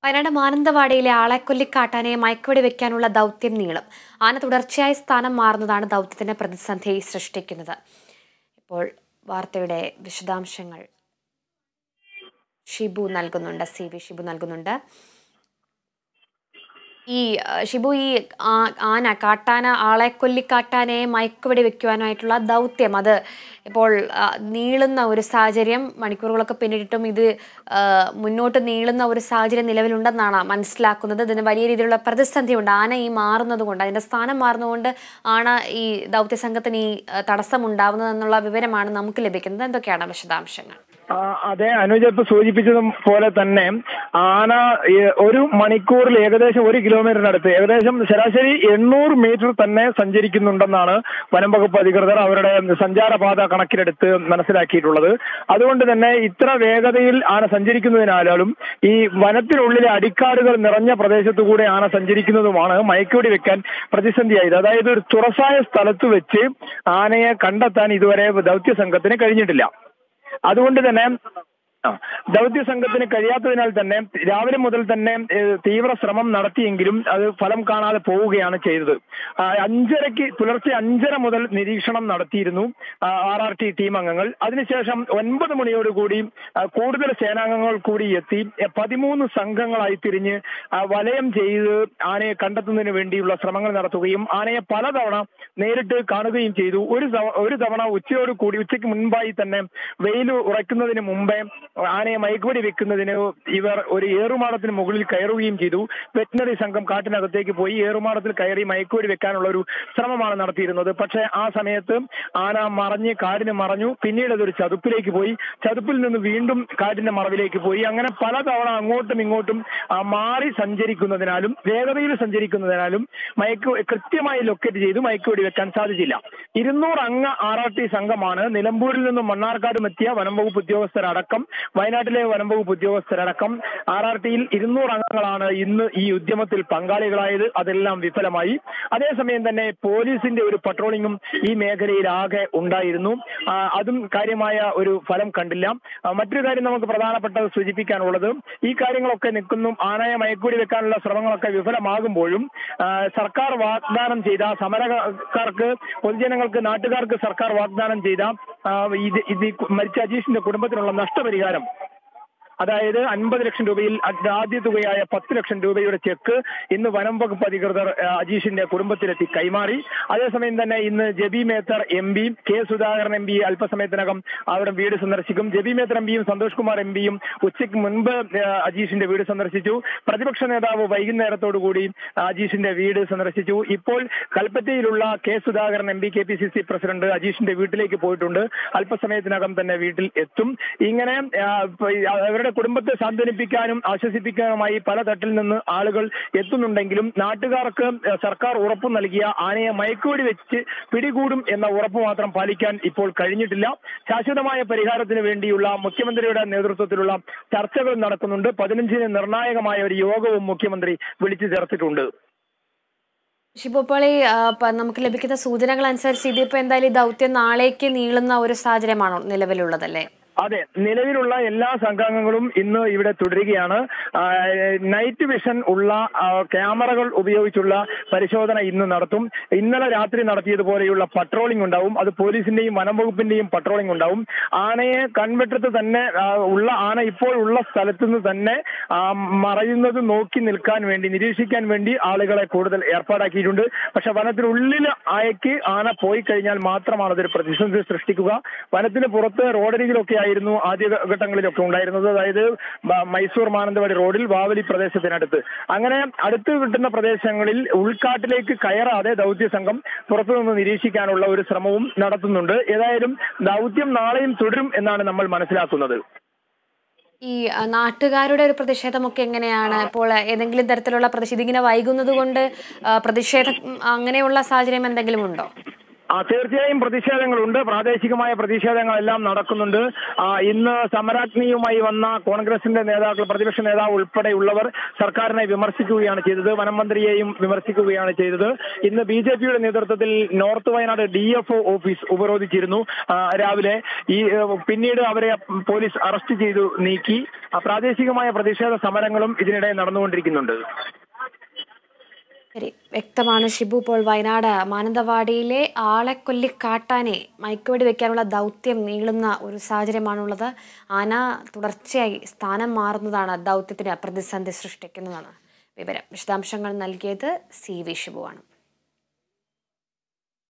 വയനാട് മാനന്തവാടിയിലെ ആളെക്കൊല്ലിക്കാട്ടാനെ മയക്കുവെടി വെക്കാനുള്ള ദൗത്യം നീളും ആന തുടർച്ചയായി സ്ഥാനം മാറുന്നതാണ് ദൗത്യത്തിന് പ്രതിസന്ധി സൃഷ്ടിക്കുന്നത് ഇപ്പോൾ വാർത്തയുടെ വിശദാംശങ്ങൾ ഷിബു നൽകുന്നുണ്ട് സി വി ഷിബു നൽകുന്നുണ്ട് ഈ ആ, ഷിബു ഈ ആ- ആന കാട്ടാന ആളെ കൊല്ലിക്കാട്ടാനെ മയക്കുവെടി വെക്കുവാനായിട്ടുള്ള ദൗത്യം അത് ഇപ്പോൾ ആ, നീളുന്ന ഒരു സാഹചര്യം മണിക്കൂറുകളൊക്കെ പിന്നിട്ടിട്ടും ഇത് ആ, മുന്നോട്ട് നീളുന്ന ഒരു സാഹചര്യം നിലവിലുണ്ടെന്നാണ് മനസ്സിലാക്കുന്നത് ഇതിന് വലിയ രീതിയിലുള്ള പ്രതിസന്ധിയുണ്ട് ആന ഈ മാറുന്നത് കൊണ്ട് അതിന്റെ സ്ഥാനം മാറുന്നതുകൊണ്ട് ആണ് ഈ ദൗത്യ സംഘത്തിന് ഈ ആ, തടസ്സം ഉണ്ടാവുന്നതെന്നുള്ള വിവരമാണ് നമുക്ക് ലഭിക്കുന്നത് എന്തൊക്കെയാണ് വിശദാംശങ്ങൾ ആ, അതെ അനുജ ഇപ്പൊ സൂചിപ്പിച്ചതും പോലെ തന്നെ ആന ഏ, ഒരു മണിക്കൂറിൽ ഏകദേശം ഒരു കിലോമീറ്ററിനടുത്ത് ഏകദേശം ശരാശരി എണ്ണൂറ് മീറ്റർ തന്നെ സഞ്ചരിക്കുന്നുണ്ടെന്നാണ് വനം വകുപ്പ് അധികൃതർ അവരുടെ സഞ്ചാരപാത കണക്കിലെടുത്ത് മനസ്സിലാക്കിയിട്ടുള്ളത് അതുകൊണ്ട് തന്നെ ഇത്ര വേഗതയിൽ ആന സഞ്ചരിക്കുന്നതിനാലും ഈ വനത്തിനുള്ളിലെ അടിക്കാടുകൾ നിറഞ്ഞ പ്രദേശത്തു കൂടെ ആന സഞ്ചരിക്കുന്നതുമാണ് മയക്കുവെടി വെക്കാൻ പ്രതിസന്ധിയായത് അതായത് ഒരു തുറസായ സ്ഥലത്ത് വെച്ച് ആനയെ കണ്ടെത്താൻ ഇതുവരെ ദൗത്യ സംഘത്തിന് കഴിഞ്ഞിട്ടില്ല അതുകൊണ്ട് തന്നെ ആ, ദൗത്യ സംഘത്തിന് കഴിയാത്തതിനാൽ തന്നെ രാവിലെ മുതൽ തന്നെ ഏഹ്, തീവ്ര ശ്രമം നടത്തിയെങ്കിലും അത് ഫലം കാണാതെ പോവുകയാണ് ചെയ്തത് ആ, അഞ്ചരയ്ക്ക് പുലർച്ചെ അഞ്ചര മുതൽ നിരീക്ഷണം നടത്തിയിരുന്നു ആർ ആർ ടി ടീം അംഗങ്ങൾ അതിനുശേഷം ഒൻപത് മണിയോടുകൂടി ആ, കൂടുതൽ സേനാംഗങ്ങൾ കൂടി എത്തി എ, പതിമൂന്ന് സംഘങ്ങളായി തിരിഞ്ഞ് ആ, വലയം ചെയ്ത് ആനയെ കണ്ടെത്തുന്നതിന് വേണ്ടിയുള്ള ശ്രമങ്ങൾ നടത്തുകയും ആനയെ പലതവണ നേരിട്ട് കാണുകയും ചെയ്തു ഒരു തവ- ഒരു തവണ ഉച്ചയോട് കൂടി ഉച്ചയ്ക്ക് മുൻപായി തന്നെ വെയിൽ ഉറയ്ക്കുന്നതിന് മുമ്പേ ആനയെ മയക്കുവെടി വെക്കുന്നതിന് ഇവർ ഒരു ഏറുമാടത്തിന് മുകളിൽ കയറുകയും ചെയ്തു വെറ്റിനറി സംഘം കാട്ടിനകത്തേക്ക് പോയി ഏറുമാടത്തിൽ കയറി മയക്കുവെടി വെക്കാനുള്ള ഒരു ശ്രമമാണ് നടത്തിയിരുന്നത് പക്ഷേ ആ സമയത്ത് ആന മറഞ്ഞ് കാടിന് മറഞ്ഞു പിന്നീട് അതൊരു ചതുപ്പിലേക്ക് പോയി ചതുപ്പിൽ നിന്ന് വീണ്ടും കാടിന്റെ മറവിലേക്ക് പോയി അങ്ങനെ പലതവണ അങ്ങോട്ടും ഇങ്ങോട്ടും ആ, മാറി സഞ്ചരിക്കുന്നതിനാലും വേഗതയിൽ സഞ്ചരിക്കുന്നതിനാലും മയക്ക് കൃത്യമായി ലൊക്കേറ്റ് ചെയ്ത് മയക്കുവെടി വെക്കാൻ സാധിച്ചില്ല ഇരുന്നൂറ് അംഗ ആർ ആർ ടി സംഘമാണ് നിലമ്പൂരിൽ നിന്നും മണ്ണാർക്കാടും എത്തിയ വനം വകുപ്പ് ഉദ്യോഗസ്ഥരടക്കം വയനാട്ടിലെ വനം വകുപ്പ് ഉദ്യോഗസ്ഥരടക്കം ആർ ആർ ടിയിൽ ഇരുന്നൂറ് അംഗങ്ങളാണ് ഇന്ന് ഈ ഉദ്യമത്തിൽ പങ്കാളികളായത് അതെല്ലാം വിഫലമായി അതേസമയം തന്നെ പോലീസിന്റെ ഒരു പട്രോളിംഗും ഈ മേഖലയിൽ ആകെ ഉണ്ടായിരുന്നു ആ, അതും കാര്യമായ ഒരു ഫലം കണ്ടില്ല ആ, മറ്റൊരു കാര്യം നമുക്ക് പ്രധാനപ്പെട്ടത് സൂചിപ്പിക്കാനുള്ളത് ഈ കാര്യങ്ങളൊക്കെ നിൽക്കുന്നു ആനയെ മയക്കൂടി വെക്കാനുള്ള ശ്രമങ്ങളൊക്കെ വിഫലമാകുമ്പോഴും ആ, സർക്കാർ വാഗ്ദാനം ചെയ്ത സമരക്കാർക്ക് പൊതുജനങ്ങൾക്ക് നാട്ടുകാർക്ക് സർക്കാർ വാഗ്ദാനം ചെയ്ത ആ, ഇത് ഇത് ഈ മരിച്ച അജീഷിന്റെ കുടുംബത്തിനുള്ള നഷ്ടപരിഹാരം അതായത് അൻപത് ലക്ഷം രൂപയിൽ അത് ആദ്യ തുകയായ പത്ത് ലക്ഷം രൂപയുടെ ചെക്ക് ഇന്ന് വനം വകുപ്പ് അധികൃതർ ആ, അജീഷിന്റെ കുടുംബത്തിലെത്തി കൈമാറി അതേസമയം തന്നെ ഇന്ന് Jebi Mather M P K Sudhakaran M P അല്പസമയത്തിനകം അവരുടെ വീട് സന്ദർശിക്കും ജബി മേത്തർ എം പിയും സന്തോഷ് കുമാർ എം പിയും ഉച്ചയ്ക്ക് മുൻപ് ആ, അജീഷിന്റെ വീട് സന്ദർശിച്ചു പ്രതിപക്ഷ നേതാവ് വൈകുന്നേരത്തോടു കൂടി അജീഷിന്റെ വീട് സന്ദർശിച്ചു ഇപ്പോൾ കൽപ്പറ്റയിലുള്ള K Sudhakaran M P K P C C president അജീഷിന്റെ വീട്ടിലേക്ക് പോയിട്ടുണ്ട് അല്പസമയത്തിനകം തന്നെ വീട്ടിൽ എത്തും ഇങ്ങനെ ആ, ഇപ്പൊ ഈ അവരുടെ കുടുംബത്തെ സാന്ത്വനിപ്പിക്കാനും ആശ്വസിപ്പിക്കാനുമായി പല തട്ടിൽ നിന്ന് ആളുകൾ എത്തുന്നുണ്ടെങ്കിലും നാട്ടുകാർക്ക് സർക്കാർ ഉറപ്പ് നൽകിയ ആനയെ മയക്കുവെടി വെച്ച് പിടികൂടും എന്ന ഉറപ്പ് മാത്രം പാലിക്കാൻ ഇപ്പോൾ കഴിഞ്ഞിട്ടില്ല ശാശ്വതമായ പരിഹാരത്തിന് വേണ്ടിയുള്ള മുഖ്യമന്ത്രിയുടെ നേതൃത്വത്തിലുള്ള ചർച്ചകൾ നടക്കുന്നുണ്ട് പതിനഞ്ചിന് നിർണായകമായ ഒരു യോഗവും മുഖ്യമന്ത്രി വിളിച്ചു ചേർത്തിട്ടുണ്ട് ഷിബു ഇപ്പോൾ ഈ ആ, പ- നമുക്ക് ലഭിക്കുന്ന സൂചനകൾ അനുസരിച്ച് ഇതിപ്പോ എന്തായാലും ഈ ദൗത്യം നാളേക്ക് നീളുന്ന ഒരു സാഹചര്യമാണോ നിലവിലുള്ളതല്ലേ അതെ നിലവിലുള്ള എല്ലാ സംഘാംഗങ്ങളും ഇന്ന് ഇവിടെ തുടരുകയാണ് ആ, നൈറ്റ് വിഷൻ ഉള്ള ആ, ക്യാമറകൾ ഉപയോഗിച്ചുള്ള പരിശോധന ഇന്ന് നടത്തും ഇന്നലെ രാത്രി നടത്തിയതുപോലെയുള്ള പട്രോളിംഗ് ഉണ്ടാവും അത് പോലീസിന്റെയും വനം വകുപ്പിന്റെയും പട്രോളിംഗ് ഉണ്ടാവും ആനയെ കൺവെട്ടത്ത് തന്നെ ആ, ഉള്ള ആന ഇപ്പോൾ ഉള്ള സ്ഥലത്ത് നിന്ന് തന്നെ ആ, മറയുന്നത് നോക്കി നിൽക്കാൻ വേണ്ടി നിരീക്ഷിക്കാൻ വേണ്ടി ആളുകളെ കൂടുതൽ ഏർപ്പാടാക്കിയിട്ടുണ്ട് പക്ഷെ വനത്തിനുള്ളിൽ ആയക്ക് ആന പോയി കഴിഞ്ഞാൽ മാത്രമാണ് അതൊരു പ്രതിസന്ധി സൃഷ്ടിക്കുക വനത്തിന് പുറത്ത് റോഡരികിലൊക്കെ ആയിരുന്നു ആദ്യ ഘട്ടങ്ങളിലൊക്കെ ഉണ്ടായിരുന്നത് അതായത് ബ- മൈസൂർ മാനന്തവാടി റോഡിൽ വാവലി പ്രദേശത്തിനടുത്ത് അങ്ങനെ അടുത്ത് കിട്ടുന്ന പ്രദേശങ്ങളിൽ ഉൾക്കാട്ടിലേക്ക് കയറാതെ ദൗത്യ സംഘം പുറത്തുനിന്ന് നിരീക്ഷിക്കാനുള്ള ഒരു ശ്രമവും നടത്തുന്നുണ്ട് ഏതായാലും ദൗത്യം നാളെയും തുടരും എന്നാണ് നമ്മൾ മനസ്സിലാക്കുന്നത് ഈ ആ, നാട്ടുകാരുടെ ഒരു പ്രതിഷേധമൊക്കെ എങ്ങനെയാണ് ഇപ്പോൾ ഏതെങ്കിലും തരത്തിലുള്ള പ്രതിഷേധം ഇതിങ്ങനെ വൈകുന്നത് കൊണ്ട് ആ, പ്രതിഷേധം ഉം, അങ്ങനെയുള്ള സാഹചര്യം എന്തെങ്കിലും ഉണ്ടോ ആ തീർച്ചയായും പ്രതിഷേധങ്ങളുണ്ട് പ്രാദേശികമായ പ്രതിഷേധങ്ങളെല്ലാം നടക്കുന്നുണ്ട് ആ, ഇന്ന് സമരാഗ്നിയുമായി വന്ന കോൺഗ്രസിന്റെ നേതാക്കൾ പ്രതിപക്ഷ നേതാവ് ഉൾപ്പെടെയുള്ളവർ സർക്കാരിനെ വിമർശിക്കുകയാണ് ചെയ്തത് വനം മന്ത്രിയെയും വിമർശിക്കുകയാണ് ചെയ്തത് ഇന്ന് ബി ജെ പിയുടെ നേതൃത്വത്തിൽ north Wayanad D F O office ഉപരോധിച്ചിരുന്നു ആ, രാവിലെ ഈ ഏഹ്, പിന്നീട് അവരെ പോലീസ് അറസ്റ്റ് ചെയ്തു നീക്കി ആ, പ്രാദേശികമായ പ്രതിഷേധ സമരങ്ങളും ഇതിനിടെ നടന്നുകൊണ്ടിരിക്കുന്നുണ്ട് ശരി വ്യക്തമാണ് ഷിബു ഇപ്പോൾ വയനാട് മാനന്തവാടിയിലെ ആളെ കൊല്ലി കാട്ടാനെ മയക്കുവെടി വെക്കാനുള്ള ദൗത്യം നീളുന്ന ഒരു സാഹചര്യമാണുള്ളത് ആന തുടർച്ചയായി സ്ഥാനം മാറുന്നതാണ് ദൗത്യത്തിന് പ്രതിസന്ധി സൃഷ്ടിക്കുന്നതാണ് വിവരം വിശദാംശങ്ങൾ നൽകിയത് സി വി ഷിബുവാണ്